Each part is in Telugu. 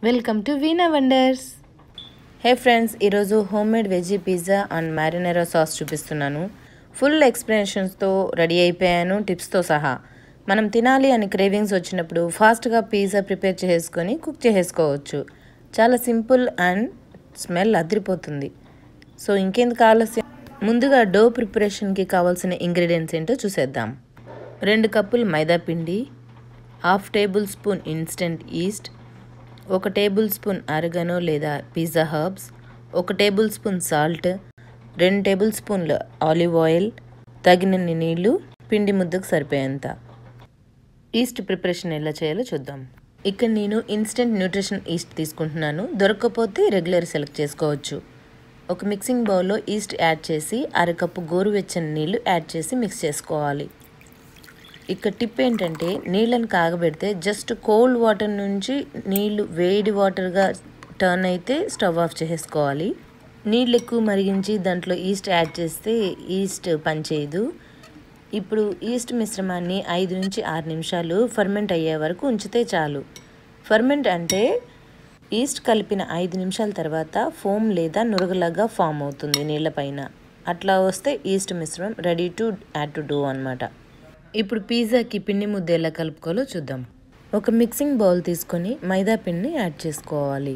Welcome to Veena wonders hey friends ఈరోజు home made veggie pizza and marinara sauce చూపిస్తున్నాను ఫుల్ ఎక్స్ప్లెనేషన్స్తో రెడీ అయిపోయాను టిప్స్తో సహా మనం తినాలి అని క్రేవింగ్స్ వచ్చినప్పుడు ఫాస్ట్గా పిజ్జా ప్రిపేర్ చేసుకొని కుక్ చేసేసుకోవచ్చు చాలా సింపుల్ అండ్ స్మెల్ అదిరిపోతుంది సో ఇంకెందుకు ఆలస్యం ముందుగా డో ప్రిపరేషన్కి కావాల్సిన ఇంగ్రీడియంట్స్ ఏంటో చూసేద్దాం రెండు కప్పులు మైదా పిండి half tablespoon instant yeast ఒక టేబుల్ స్పూన్ అరగనో లేదా పిజ్జా హర్బ్స్ ఒక టేబుల్ స్పూన్ సాల్ట్ రెండు టేబుల్ స్పూన్ల ఆలివ్ ఆయిల్ తగినన్ని నీళ్లు పిండి ముద్దకు సరిపోయేంత ఈస్ట్ ప్రిపరేషన్ ఎలా చేయాలో చూద్దాం ఇక్కడ నేను ఇన్స్టెంట్ న్యూట్రిషన్ ఈస్ట్ తీసుకుంటున్నాను దొరకకపోతే రెగ్యులర్ సెలెక్ట్ చేసుకోవచ్చు ఒక మిక్సింగ్ బౌల్లో ఈస్ట్ యాడ్ చేసి అరకప్పు గోరువెచ్చని నీళ్లు యాడ్ చేసి మిక్స్ చేసుకోవాలి ఇక్కడ టిప్ ఏంటంటే నీళ్ళని కాగబెడితే జస్ట్ కోల్డ్ వాటర్ నుంచి నీళ్లు వేడి వాటర్గా టర్న్ అయితే స్టవ్ ఆఫ్ చేసేసుకోవాలి నీళ్ళు ఎక్కువ మరిగించి దాంట్లో ఈస్ట్ యాడ్ చేస్తే ఈస్ట్ పనిచేయదు ఇప్పుడు ఈస్ట్ మిశ్రమాన్ని ఐదు నుంచి ఆరు నిమిషాలు ఫర్మెంట్ అయ్యే వరకు ఉంచితే చాలు ఫర్మెంట్ అంటే ఈస్ట్ కలిపిన ఐదు నిమిషాల తర్వాత ఫోమ్ లేదా నురగలాగా ఫామ్ అవుతుంది నీళ్ళపైన అట్లా వస్తే ఈస్ట్ మిశ్రమం ready to add to do అనమాట ఇప్పుడు పిజ్జాకి పిండి ముద్ద ఎలా కలుపుకోవాలో చూద్దాం ఒక మిక్సింగ్ బౌల్ తీసుకొని మైదా పిండిని యాడ్ చేసుకోవాలి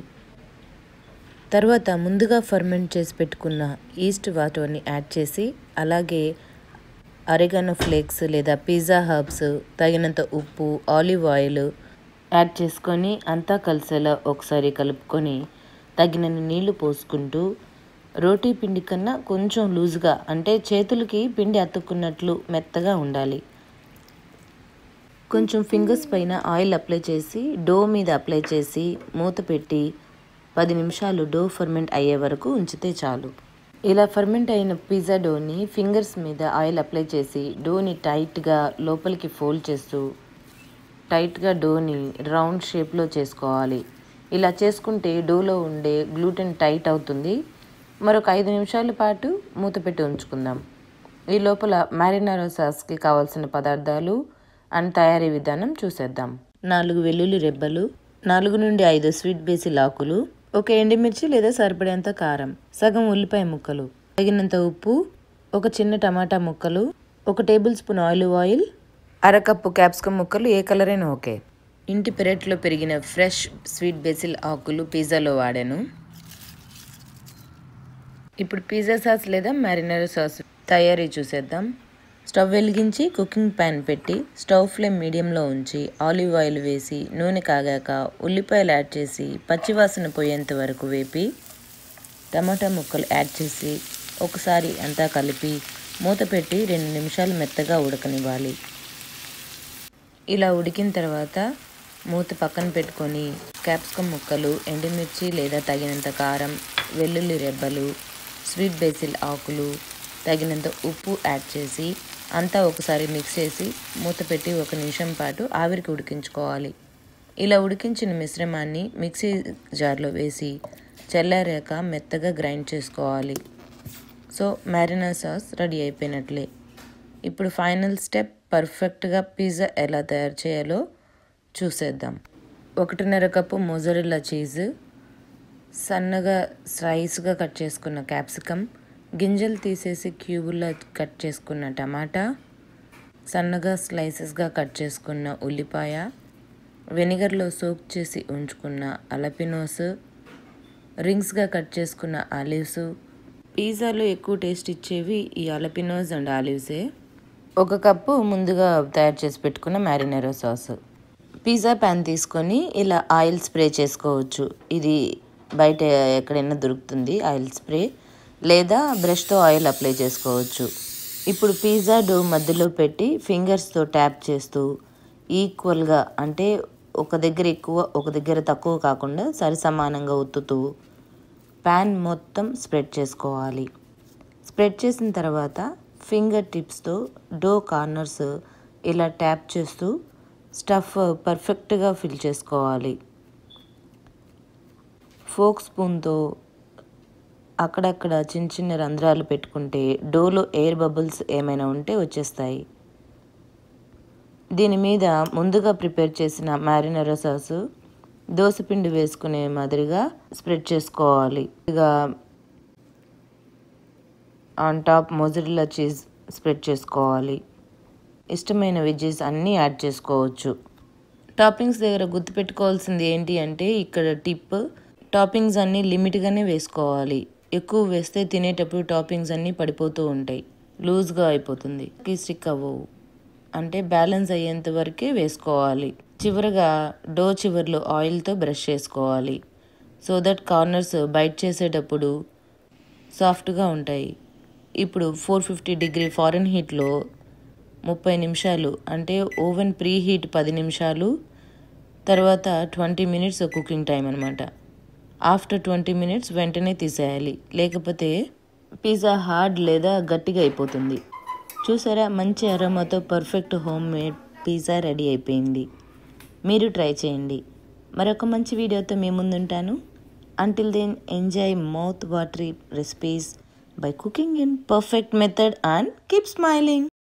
తర్వాత ముందుగా ఫర్మెంట్ చేసి పెట్టుకున్న ఈస్ట్ వాటర్ని యాడ్ చేసి అలాగే అరిగనో ఫ్లేక్స్ లేదా పిజ్జా హర్బ్స్ తగినంత ఉప్పు ఆలివ్ ఆయిల్ యాడ్ చేసుకొని అంతా కలిసేలా ఒకసారి కలుపుకొని తగినన్ని నీళ్లు పోసుకుంటూ రోటీ పిండి కన్నా కొంచెం లూజ్గా అంటే చేతులకి పిండి అతుక్కున్నట్లు మెత్తగా ఉండాలి కొంచెం ఫింగర్స్ పైన ఆయిల్ అప్లై చేసి డో మీద అప్లై చేసి మూత పెట్టి పది నిమిషాలు డో ఫర్మెంట్ అయ్యే వరకు ఉంచితే చాలు ఇలా ఫర్మెంట్ అయిన పిజ్జా డోని ఫింగర్స్ మీద ఆయిల్ అప్లై చేసి డోని టైట్గా లోపలికి ఫోల్డ్ చేస్తూ టైట్గా డోని రౌండ్ షేప్లో చేసుకోవాలి ఇలా చేసుకుంటే డోలో ఉండే గ్లూటెన్ టైట్ అవుతుంది మరొక ఐదు నిమిషాల పాటు మూత పెట్టి ఉంచుకుందాం ఈ లోపల మ్యారినారో సాస్కి కావాల్సిన పదార్థాలు అండ్ తయారీ విధానం చూసేద్దాం నాలుగు వెల్లుల్లి రెబ్బలు నాలుగు నుండి ఐదు స్వీట్ బేసిల్ ఆకులు ఒక ఎండుమిర్చి లేదా సరిపడేంత కారం సగం ఉల్లిపాయ ముక్కలు తగినంత ఉప్పు ఒక చిన్న టమాటా ముక్కలు ఒక టేబుల్ స్పూన్ ఆలివ్ ఆయిల్ అరకప్పు క్యాప్సికమ్ ముక్కలు ఏ కలర్ అయినా ఓకే ఇంటి పెరట్లో పెరిగిన ఫ్రెష్ స్వీట్ బేసిల్ ఆకులు పిజ్జాలో వాడాను ఇప్పుడు పిజ్జా సాస్ లేదా మ్యారినరో సాస్ తయారీ చూసేద్దాం స్టవ్ వెలిగించి కుకింగ్ ప్యాన్ పెట్టి స్టవ్ ఫ్లేమ్ మీడియంలో ఉంచి ఆలివ్ ఆయిల్ వేసి నూనె కాగాక ఉల్లిపాయలు యాడ్ చేసి పచ్చివాసన పోయేంత వరకు వేపి టమాటా ముక్కలు యాడ్ చేసి ఒకసారి అంతా కలిపి మూత పెట్టి రెండు నిమిషాలు మెత్తగా ఉడకనివ్వాలి ఇలా ఉడికిన తర్వాత మూత పక్కన పెట్టుకొని క్యాప్సికమ్ ముక్కలు ఎండుమిర్చి లేదా తగినంత కారం వెల్లుల్లి రెబ్బలు స్వీట్ బేసిల్ ఆకులు తగినంత ఉప్పు యాడ్ చేసి అంతా ఒకసారి మిక్స్ చేసి మూత పెట్టి ఒక నిమిషం పాటు ఆవిరికి ఉడికించుకోవాలి ఇలా ఉడికించిన మిశ్రమాన్ని మిక్సీ జార్లో వేసి చల్లారాక మెత్తగా గ్రైండ్ చేసుకోవాలి సో మ్యారినా సాస్ రెడీ అయిపోయినట్లే ఇప్పుడు ఫైనల్ స్టెప్ పర్ఫెక్ట్గా పిజ్జా ఎలా తయారు చేయాలో చూసేద్దాం ఒకటిన్నర కప్పు మొజరెల్లా చీజ్ సన్నగా స్లైస్గా కట్ చేసుకున్న క్యాప్సికమ్ గింజలు తీసేసి క్యూబుల్లో కట్ చేసుకున్న టమాటా సన్నగా స్లైసెస్గా కట్ చేసుకున్న ఉల్లిపాయ వెనిగర్లో సోక్ చేసి ఉంచుకున్న అలపినోస్ రింగ్స్గా కట్ చేసుకున్న ఆలివ్స్ పిజ్జాలో ఎక్కువ టేస్ట్ ఇచ్చేవి ఈ అలపినోస్ అండ్ ఆలివ్సే ఒక కప్పు ముందుగా తయారు చేసి పెట్టుకున్న మ్యారినేరో సాస్ పిజ్జా ప్యాన్ తీసుకొని ఇలా ఆయిల్ స్ప్రే చేసుకోవచ్చు ఇది బయట ఎక్కడైనా దొరుకుతుంది ఆయిల్ స్ప్రే లేదా బ్రష్తో ఆయిల్ అప్లై చేసుకోవచ్చు ఇప్పుడు పిజ్జా డో మధ్యలో పెట్టి ఫింగర్స్తో ట్యాప్ చేస్తూ ఈక్వల్గా అంటే ఒక దగ్గర ఎక్కువ ఒక దగ్గర తక్కువ కాకుండా సరి సమానంగా ఒత్తుతూ ప్యాన్ మొత్తం స్ప్రెడ్ చేసుకోవాలి స్ప్రెడ్ చేసిన తర్వాత ఫింగర్ టిప్స్తో డో కార్నర్స్ ఇలా ట్యాప్ చేస్తూ స్టఫ్ పర్ఫెక్ట్గా ఫిల్ చేసుకోవాలి ఫోక్ స్పూన్తో అక్కడక్కడ చిన్న చిన్న రంధ్రాలు పెట్టుకుంటే డోలో ఎయిర్ బబుల్స్ ఏమైనా ఉంటే వచ్చేస్తాయి దీని మీద ముందుగా ప్రిపేర్ చేసిన మ్యారినరో సాసు దోసపిండి వేసుకునే మాదిరిగా స్ప్రెడ్ చేసుకోవాలి ఇక on top mozzarella cheese spread చేసుకోవాలి ఇష్టమైన వెజ్జెస్ అన్నీ యాడ్ చేసుకోవచ్చు టాపింగ్స్ దగ్గర గుర్తుపెట్టుకోవాల్సింది ఏంటి అంటే ఇక్కడ టిప్ టాపింగ్స్ అన్నీ లిమిట్గానే వేసుకోవాలి ఎక్కువ వేస్తే తినేటప్పుడు టాపింగ్స్ అన్నీ పడిపోతూ ఉంటాయి లూజ్గా అయిపోతుంది స్టిక్ అవ్వవు అంటే బ్యాలెన్స్ అయ్యేంత వరకే వేసుకోవాలి చివరగా డో చివర్లో ఆయిల్తో బ్రష్ చేసుకోవాలి సో దట్ కార్నర్స్ బైట్ చేసేటప్పుడు సాఫ్ట్గా ఉంటాయి ఇప్పుడు ఫోర్ ఫిఫ్టీ డిగ్రీ ఫారెన్ హీట్లో ముప్పై నిమిషాలు అంటే ఓవెన్ ప్రీ హీట్ పది నిమిషాలు తర్వాత ట్వంటీ మినిట్స్ కుకింగ్ టైం అనమాట ఆఫ్టర్ ట్వంటీ మినిట్స్ వెంటనే తీసేయాలి లేకపోతే పిజ్జా హార్డ్ లేదా గట్టిగా అయిపోతుంది చూసారా మంచి అరోమాతో perfect homemade pizza ready అయిపోయింది మీరు ట్రై చేయండి మరొక మంచి వీడియోతో మీ ముందుంటాను until then enjoy mouth watery recipes by cooking in perfect method and keep smiling.